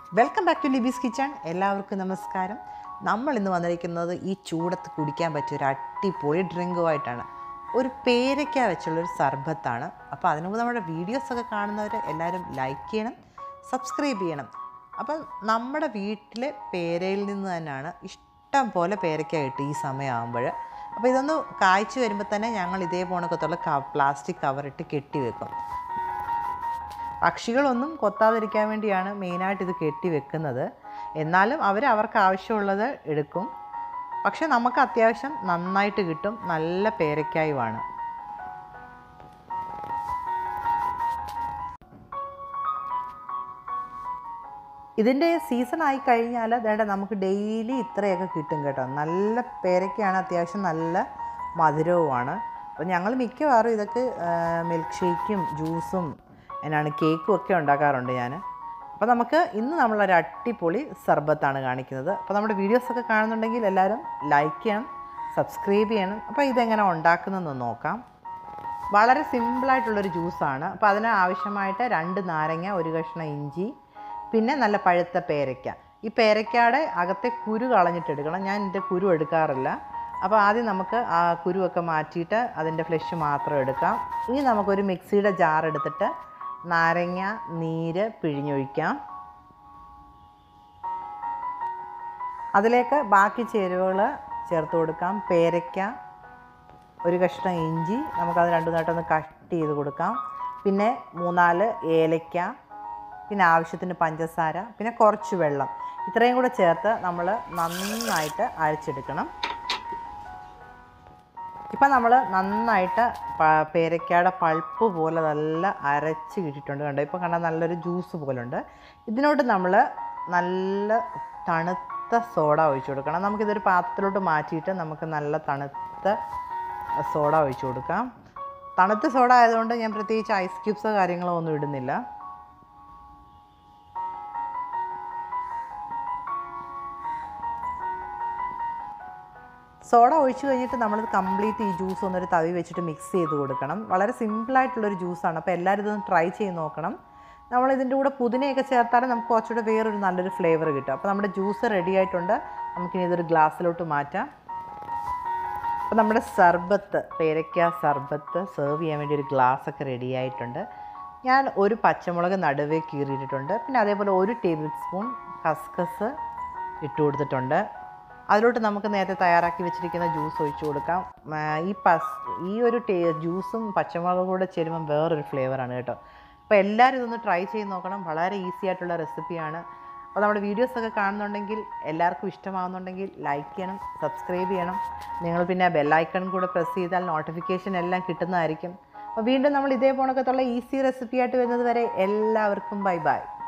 welcome back to Libi's kitchen എല്ലാവർക്കും നമസ്കാരം നമ്മൾ ഇന്ന് വന്നിരിക്കുന്നത് ഈ ചൂടത്ത് കുടിക്കാൻ പറ്റിയ ഒരു അടിപൊളി ഡ്രിങ്കുമായിട്ടാണ് ഒരു പേരയ്ക്ക വെച്ചുള്ളൊരു സർബത്താണ് അപ്പോൾ അതിനു മുമ്പ് നമ്മുടെ വീഡിയോസൊക്കെ കാണുന്നവർ എല്ലാവരും ലൈക്ക് ചെയ്യണം സബ്സ്ക്രൈബ് ചെയ്യണം അപ്പം നമ്മുടെ വീട്ടിലെ പേരയിൽ നിന്ന് തന്നെയാണ് ഇഷ്ടം പോലെ പേരയ്ക്ക കിട്ടും ഈ സമയമാകുമ്പോൾ അപ്പോൾ ഇതൊന്ന് കായ്ച്ചു വരുമ്പോൾ തന്നെ ഞങ്ങൾ ഇതേ പോണക്കത്തുള്ള പ്ലാസ്റ്റിക് കവറിട്ട് കെട്ടി വെക്കും പക്ഷികളൊന്നും കൊത്താതിരിക്കാൻ വേണ്ടിയാണ് മെയിനായിട്ട് ഇത് കെട്ടി വെക്കുന്നത് എന്നാലും അവർ അവർക്ക് ആവശ്യമുള്ളത് എടുക്കും പക്ഷെ നമുക്ക് അത്യാവശ്യം നന്നായിട്ട് കിട്ടും നല്ല പേരയ്ക്കായുമാണ് ഇതിൻ്റെ സീസൺ ആയി കഴിഞ്ഞാൽ അതേണ്ട നമുക്ക് ഡെയിലി ഇത്രയൊക്കെ കിട്ടും കേട്ടോ നല്ല പേരയ്ക്കാണ് അത്യാവശ്യം നല്ല മധുരവുമാണ് അപ്പോൾ ഞങ്ങൾ മിക്കവാറും ഇതൊക്കെ മിൽക്ക് ഷേക്കും ജ്യൂസും എന്നാണ് കേക്കും ഒക്കെ ഉണ്ടാക്കാറുണ്ട് ഞാൻ അപ്പോൾ നമുക്ക് ഇന്ന് നമ്മളൊരു അടിപൊളി സർബത്താണ് കാണിക്കുന്നത് അപ്പോൾ നമ്മുടെ വീഡിയോസൊക്കെ കാണുന്നുണ്ടെങ്കിൽ എല്ലാവരും ലൈക്ക് ചെയ്യണം സബ്സ്ക്രൈബ് ചെയ്യണം അപ്പോൾ ഇതെങ്ങനെ ഉണ്ടാക്കുന്നതെന്ന് നോക്കാം വളരെ സിമ്പിളായിട്ടുള്ളൊരു ജ്യൂസാണ് അപ്പോൾ അതിന് ആവശ്യമായിട്ട് രണ്ട് നാരങ്ങ ഒരു കഷ്ണം ഇഞ്ചി പിന്നെ നല്ല പഴുത്ത പേരയ്ക്ക ഈ പേരയ്ക്കയുടെ അകത്തെ കുരു കളഞ്ഞിട്ട് എടുക്കണം ഞാൻ ഇതിൻ്റെ കുരു എടുക്കാറില്ല അപ്പോൾ ആദ്യം നമുക്ക് ആ കുരുവൊക്കെ മാറ്റിയിട്ട് അതിൻ്റെ ഫ്ലഷ് മാത്രം എടുക്കാം ഇനി നമുക്കൊരു മിക്സിയുടെ ജാർ എടുത്തിട്ട് നാരങ്ങ നീര് പിഴിഞ്ഞൊഴിക്കാം അതിലേക്ക് ബാക്കി ചേരുവകൾ ചേർത്ത് കൊടുക്കാം പേരയ്ക്ക ഒരു കഷ്ണം ഇഞ്ചി നമുക്കത് രണ്ടു നേട്ടമൊന്ന് കട്ട് ചെയ്ത് കൊടുക്കാം പിന്നെ മൂന്നാല് ഏലയ്ക്ക പിന്നെ ആവശ്യത്തിന് പഞ്ചസാര പിന്നെ കുറച്ച് വെള്ളം ഇത്രയും കൂടെ ചേർത്ത് നമ്മൾ നന്നായിട്ട് അരച്ചെടുക്കണം ഇപ്പം നമ്മൾ നന്നായിട്ട് പ- പേരയ്ക്കയുടെ പൾപ്പ് പോലെ നല്ല അരച്ച് കിട്ടിയിട്ടുണ്ട് കണ്ടോ ഇപ്പോൾ കണ്ടാൽ നല്ലൊരു ജ്യൂസ് പോലെ ഉണ്ട് ഇതിനോട് നമ്മൾ നല്ല തണുത്ത സോഡ ഒഴിച്ചു കൊടുക്കണം നമുക്കിതൊരു പാത്രത്തിലോട്ട് മാറ്റിയിട്ട് നമുക്ക് നല്ല തണുത്ത സോഡ ഒഴിച്ചു കൊടുക്കാം തണുത്ത സോഡ ആയതുകൊണ്ട് ഞാൻ പ്രത്യേകിച്ച് ഐസ് ക്യൂബ്സോ കാര്യങ്ങളോ ഒന്നും ഇടുന്നില്ല സോഡ ഒഴിച്ച് കഴിഞ്ഞിട്ട് നമ്മളിത് കംപ്ലീറ്റ് ഈ ജ്യൂസ് ഒന്നൊരു തവി വെച്ചിട്ട് മിക്സ് ചെയ്ത് കൊടുക്കണം വളരെ സിമ്പിളായിട്ടുള്ളൊരു ജ്യൂസാണ് അപ്പോൾ എല്ലാവരും ഇതൊന്ന് ട്രൈ ചെയ്ത് നോക്കണം നമ്മൾ ഇതിൻ്റെ കൂടെ പുതിനയൊക്കെ ചേർത്താൽ നമുക്ക് കുറച്ചുകൂടെ വേറൊരു നല്ലൊരു ഫ്ലേവർ കിട്ടും അപ്പോൾ നമ്മുടെ ജ്യൂസ് റെഡി ആയിട്ടുണ്ട് നമുക്കിനി ഇതൊരു ഗ്ലാസ്സിലോട്ട് മാറ്റാം അപ്പോൾ നമ്മുടെ സർബത്ത് പേരയ്ക്ക സർബത്ത് സെർവ് ചെയ്യാൻ വേണ്ടി ഒരു ഗ്ലാസ് ഒക്കെ റെഡി ആയിട്ടുണ്ട് ഞാൻ ഒരു പച്ചമുളക് നടുവേ കീറിയിട്ടിട്ടുണ്ട് പിന്നെ അതേപോലെ ഒരു ടേബിൾ സ്പൂൺ കസ്കസ് ഇട്ട് കൊടുത്തിട്ടുണ്ട് അതിലോട്ട് നമുക്ക് നേരത്തെ തയ്യാറാക്കി വെച്ചിരിക്കുന്ന ജ്യൂസ് ഒഴിച്ചു കൊടുക്കാം ആ, ഈ പസ് ഈ ഒരു ടേ ജ്യൂസും പച്ചമുളകും കൂടെ ചേരുമ്പം വേറൊരു ഫ്ലേവറാണ് കേട്ടോ അപ്പോൾ എല്ലാവരും ഇതൊന്ന് ട്രൈ ചെയ്ത് നോക്കണം വളരെ ഈസി ആയിട്ടുള്ള റെസിപ്പിയാണ് അപ്പോൾ നമ്മുടെ വീഡിയോസൊക്കെ കാണുന്നുണ്ടെങ്കിൽ എല്ലാവർക്കും ഇഷ്ടമാകുന്നുണ്ടെങ്കിൽ ലൈക്ക് ചെയ്യണം സബ്സ്ക്രൈബ് ചെയ്യണം നിങ്ങൾ പിന്നെ ബെല്ലൈക്കൺ കൂടെ പ്രസ് ചെയ്താൽ നോട്ടിഫിക്കേഷൻ എല്ലാം കിട്ടുന്നതായിരിക്കും അപ്പോൾ വീണ്ടും നമ്മൾ ഇതേ പോണക്കത്തുള്ള ഈസി റെസിപ്പി ആയിട്ട് വരുന്നത് വരെ എല്ലാവർക്കും ബൈ ബൈ